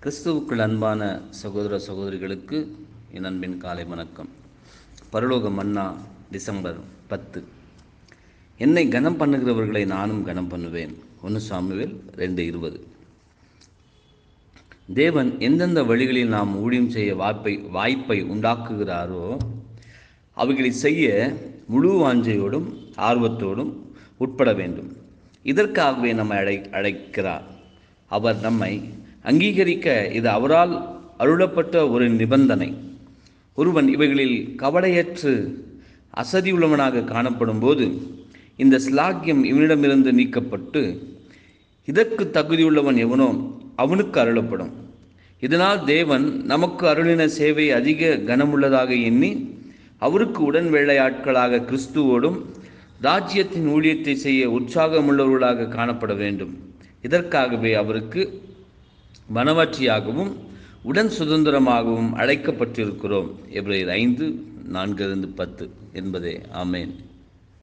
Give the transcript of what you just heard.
கிறிஸ்துவுக்குள் அன்பான சகோதர சகோதரிகளுக்கு என் அன்பின் காலை வணக்கம் பரலோக மன்னா டிசம்பர் பத்து என்னை கனம் பண்ணுகிறவர்களை நானும் கனம் பண்ணுவேன் ஒன்று சாமுவேல் ரெண்டு இருபது தேவன் எந்தெந்த வழிகளில் நாம் ஊழியம் செய்ய வாய்ப்பை வாய்ப்பை உண்டாக்குகிறாரோ அவைகளை செய்ய முழு வாஞ்சையோடும் ஆர்வத்தோடும் உட்பட வேண்டும் இதற்காகவே நம்மை அழை அழைக்கிறார் அவர் நம்மை அங்கீகரிக்க இது அவரால் அருளப்பட்ட ஒரு நிபந்தனை ஒருவன் இவைகளில் கவலையற்று அசதியுள்ளவனாக காணப்படும் போது இந்த ஸ்லாக்கியம் இவனிடமிருந்து நீக்கப்பட்டு இதற்கு தகுதியுள்ளவன் எவனோ அவனுக்கு அருளப்படும் இதனால் தேவன் நமக்கு அருளின சேவை அதிக கனமுள்ளதாக எண்ணி அவருக்கு உடன் வேலையாட்களாக கிறிஸ்துவோடும் ராஜ்யத்தின் ஊழியத்தை செய்ய உற்சாகமுள்ளவர்களாக காணப்பட வேண்டும் இதற்காகவே அவருக்கு மனவாட்சியாகவும் உடன் சுதந்திரமாகவும் அழைக்கப்பட்டிருக்கிறோம் எப்ரேர் ஐந்து நான்கிலிருந்து பத்து என்பதே ஆமேன்